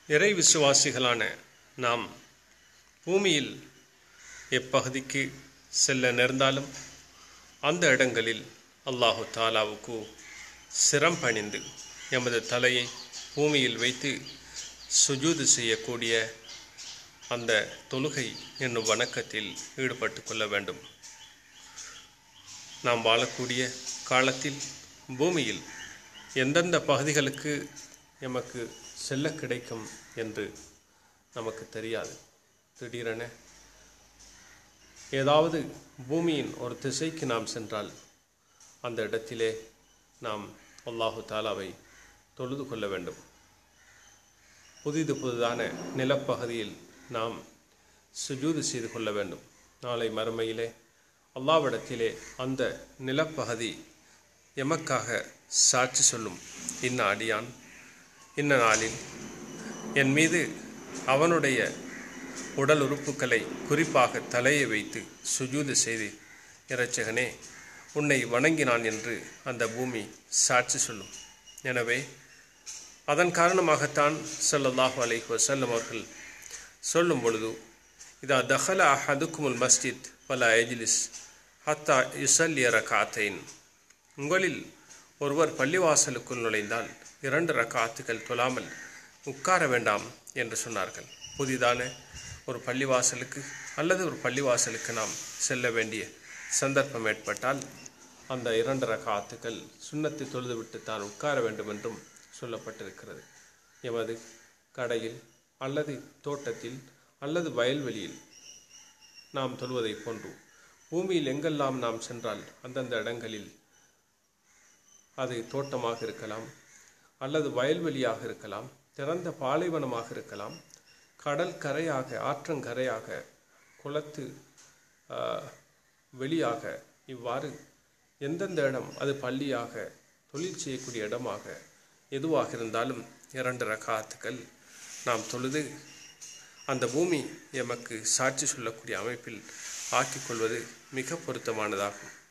இறை விசுவாசிகளான நாம் பூமியில் எப்பகுதிக்கு செல்ல நேர்ந்தாலும் அந்த இடங்களில் அல்லாஹு தாலாவுக்கு சிரம் பணிந்து எமது தலையை பூமியில் வைத்து சுஜூது செய்யக்கூடிய அந்த தொழுகை என்னும் வணக்கத்தில் ஈடுபட்டு கொள்ள வேண்டும் நாம் வாழக்கூடிய காலத்தில் பூமியில் எந்தெந்த பகுதிகளுக்கு எமக்கு செல்ல கிடைக்கும் என்று நமக்கு தெரியாது திடீரென ஏதாவது பூமியின் ஒரு திசைக்கு நாம் சென்றால் அந்த இடத்திலே நாம் அல்லாஹு தாலாவை தொழுது கொள்ள வேண்டும் புதிது புதிதான நிலப்பகுதியில் நாம் சுஜூது செய்து கொள்ள வேண்டும் நாளை மறுமையிலே அல்லாவிடத்திலே அந்த நிலப்பகுதி எமக்காக சாட்சி சொல்லும் இன்ன அடியான் இன்ன நாளில் என் மீது அவனுடைய உடல் உறுப்புகளை குறிப்பாக தலையை வைத்து சுஜூது செய்து இறைச்சகனே உன்னை வணங்கினான் என்று அந்த பூமி சாட்சி சொல்லும் எனவே அதன் காரணமாகத்தான் ஸல்லல்லாஹு அலைஹி வஸல்லம் அவர்கள் சொல்லும் பொழுது இதா தஹல அஹதுக்குமுல் மஸ்ஜித் வல எஜ்லிஸ் ஹத்தா யுசல்லிய ரகாத்தைன் உங்களில் ஒருவர் பள்ளிவாசலுக்குள் நுழைந்தால் இரண்டு ரக்காத்துகள் தொழாமல் உட்கார வேண்டாம் என்று சொன்னார்கள் புதிதான ஒரு பள்ளிவாசலுக்கு அல்லது ஒரு பள்ளிவாசலுக்கு நாம் செல்ல வேண்டிய சந்தர்ப்பம் ஏற்பட்டால் அந்த இரண்டு ரகாத்துக்கள் சுண்ணத்தை தொழுதுவிட்டு தான் உட்கார வேண்டும் என்றும் சொல்லப்பட்டிருக்கிறது எமது கடையில் அல்லது தோட்டத்தில் அல்லது வயல்வெளியில் நாம் தொழுவதைப் போன்று பூமியில் எங்கெல்லாம் நாம் சென்றால் அந்தந்த இடங்களில் அது தோட்டமாக இருக்கலாம் அல்லது வயல்வெளியாக இருக்கலாம் திறந்த பாலைவனமாக இருக்கலாம் கடல் கரையாக ஆற்றங்கரையாக குளத்து வெளியாக இவ்வாறு எந்தெந்த இடம் அது பள்ளியாக தொழில் செய்யக்கூடிய இடமாக எதுவாக இருந்தாலும் இரண்டு ரகாத்துக்கள் நாம் தொழுது அந்த பூமி எமக்கு சாட்சி சொல்லக்கூடிய அமைப்பில் ஆக்கிக்கொள்வது மிக பொருத்தமானதாகும்